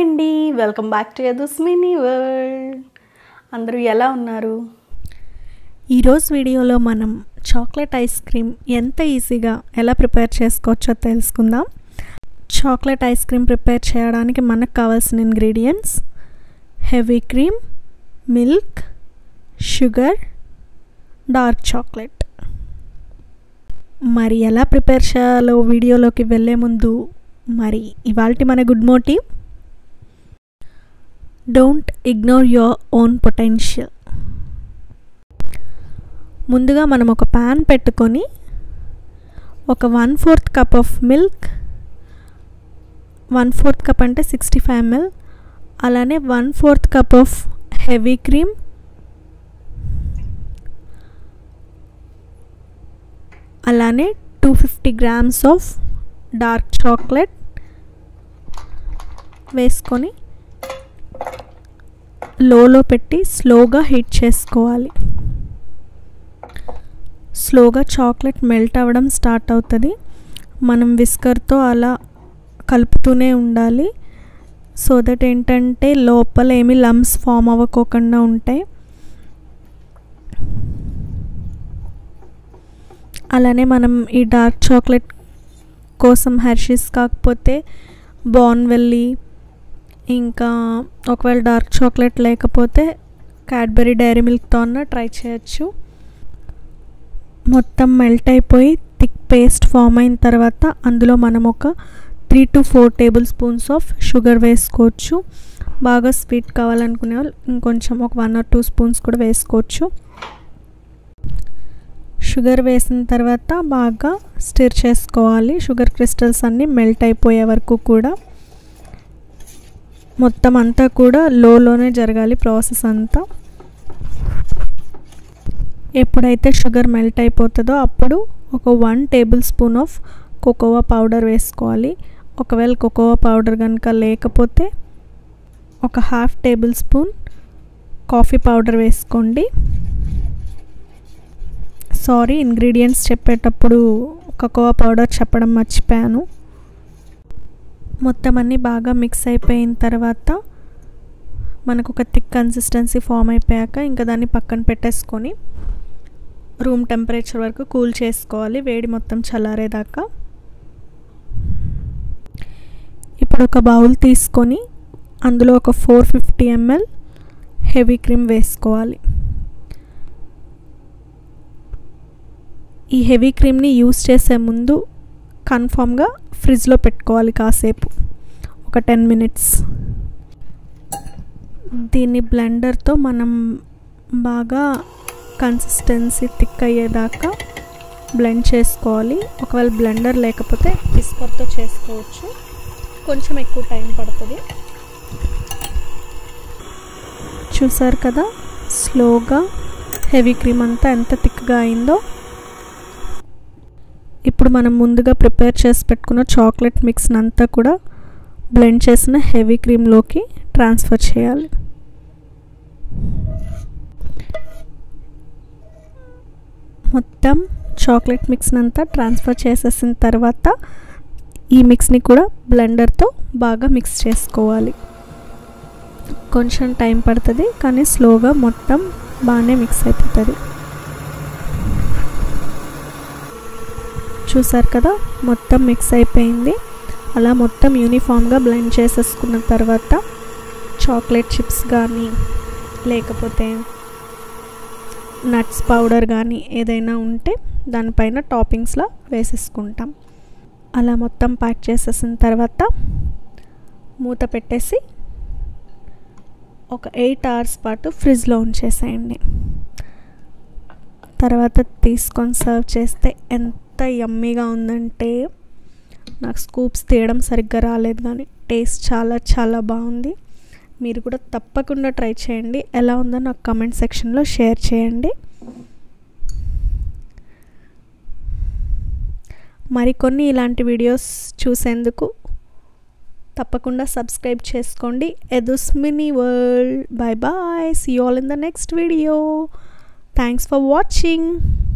అండి welcome back to Yadu's mini world అందరూ ఎలా ఉన్నారు ఈరోజు వీడియోలో మనం చాక్లెట్ ఐస్ క్రీమ్ ఎంత ఈజీగా ఎలా ప్రిపేర్ చేసుకోవచ్చో తెలుసుకుందాం చాక్లెట్ ఐస్ క్రీమ్ ప్రిపేర్ చేయడానికి మనకు కావాల్సిన ingredients heavy cream milk sugar dark chocolate మరి ఎలా ప్రిపేర్ చేయాలో వీడియోలోకి వెళ్ళే ముందు మరి ఇవాళ మన good motive don't ignore your own potential ముందుగా మనం ఒక ప్యాన్ పెట్టుకొని ఒక one fourth cup of milk one fourth cup అంటే సిక్స్టీ ఫైవ్ ఎంఎల్ అలానే one fourth cup of heavy cream అలానే two fifty grams of dark chocolate వేసుకొని లోలో పెట్టి స్లోగా హీట్ చేసుకోవాలి స్లోగా చాక్లెట్ మెల్ట్ అవ్వడం స్టార్ట్ అవుతుంది మనం విస్కర్తో అలా కలుపుతూనే ఉండాలి సో దట్ ఏంటంటే లోపల ఏమి లమ్స్ ఫామ్ అవ్వకోకుండా ఉంటాయి అలానే మనం ఈ డార్క్ చాక్లెట్ కోసం హెర్షీస్ కాకపోతే బాన్వెల్లి ఇంకా ఒకవేళ డార్క్ చాక్లెట్ లేకపోతే క్యాడ్బెరీ డైరీ మిల్క్తో అన్న ట్రై చేయొచ్చు మొత్తం మెల్ట్ అయిపోయి థిక్ పేస్ట్ ఫామ్ అయిన తర్వాత అందులో మనం ఒక three to four tablespoons of sugar వేసుకోవచ్చు బాగా స్వీట్ కావాలనుకునే వాళ్ళు ఇంకొంచెం ఒక వన్ ఆర్ టూ స్పూన్స్ కూడా వేసుకోవచ్చు షుగర్ వేసిన తర్వాత బాగా స్టిర్ చేసుకోవాలి షుగర్ క్రిస్టల్స్ అన్నీ మెల్ట్ అయిపోయే వరకు కూడా మొత్తం అంతా కూడా లోలోనే జరగాలి ప్రాసెస్ అంతా ఎప్పుడైతే షుగర్ మెల్ట్ అయిపోతుందో అప్పుడు ఒక one tablespoon of cocoa powder వేసుకోవాలి ఒకవేళ కోకోవా పౌడర్ కనుక లేకపోతే ఒక half tablespoon coffee powder వేసుకోండి సారీ ఇంగ్రీడియంట్స్ చెప్పేటప్పుడు కోకోవా పౌడర్ చెప్పడం మర్చిపోయాను మొత్తం అన్నీ బాగా మిక్స్ అయిపోయిన తర్వాత మనకు ఒక థిక్ కన్సిస్టెన్సీ ఫామ్ అయిపోయాక ఇంకా దాన్ని పక్కన పెట్టేసుకొని రూమ్ టెంపరేచర్ వరకు కూల్ చేసుకోవాలి వేడి మొత్తం చల్లారేదాకా ఇప్పుడు ఒక బౌల్ తీసుకొని అందులో ఒక four fifty ML heavy cream వేసుకోవాలి ఈ హెవీ క్రీమ్ని యూస్ చేసే ముందు కన్ఫామ్గా ఫ్రిడ్జ్లో పెట్టుకోవాలి కాసేపు ఒక టెన్ మినిట్స్ దీన్ని బ్లెండర్తో మనం బాగా కన్సిస్టెన్సీ థిక్ అయ్యేదాకా బ్లెండ్ చేసుకోవాలి ఒకవేళ బ్లెండర్ లేకపోతే విస్కర్తో చేసుకోవచ్చు కొంచెం ఎక్కువ టైం పడుతుంది చూసారు కదా స్లోగా హెవీ క్రీమ్ అంతా ఎంత థిక్గా అయిందో ఇప్పుడు మనం ముందుగా ప్రిపేర్ చేసి పెట్టుకున్న చాక్లెట్ మిక్స్ని అంతా కూడా బ్లెండ్ చేసిన హెవీ క్రీమ్లోకి ట్రాన్స్ఫర్ చేయాలి మొత్తం చాక్లెట్ మిక్స్ని అంతా ట్రాన్స్ఫర్ చేసేసిన తర్వాత ఈ మిక్స్ని కూడా బ్లెండర్తో బాగా మిక్స్ చేసుకోవాలి కొంచెం టైం పడుతుంది కానీ స్లోగా మొత్తం బాగానే మిక్స్ అయిపోతుంది చూసారు కదా మొత్తం మిక్స్ అయిపోయింది అలా మొత్తం యూనిఫామ్గా బ్లెండ్ చేసేసుకున్న తర్వాత చాక్లెట్ చిప్స్ కానీ లేకపోతే నట్స్ పౌడర్ కానీ ఏదైనా ఉంటే దానిపైన టాపింగ్స్లా వేసేసుకుంటాం అలా మొత్తం ప్యాక్ చేసేసిన తర్వాత మూత పెట్టేసి ఒక ఎయిట్ అవర్స్ పాటు ఫ్రిడ్జ్లో ఉంచేసేయండి తర్వాత తీసుకొని సర్వ్ చేస్తే ఎంత యమ్మీగా ఉందంటే నాకు స్కూప్స్ తీయడం సరిగ్గా రాలేదు కానీ టేస్ట్ చాలా చాలా బాగుంది మీరు కూడా తప్పకుండా ట్రై చేయండి ఎలా ఉందో నాకు కమెంట్ సెక్షన్లో షేర్ చేయండి మరికొన్ని ఇలాంటి వీడియోస్ చూసేందుకు తప్పకుండా సబ్స్క్రైబ్ చేసుకోండి Yadu's mini world bye bye see all in the next video thanks for watching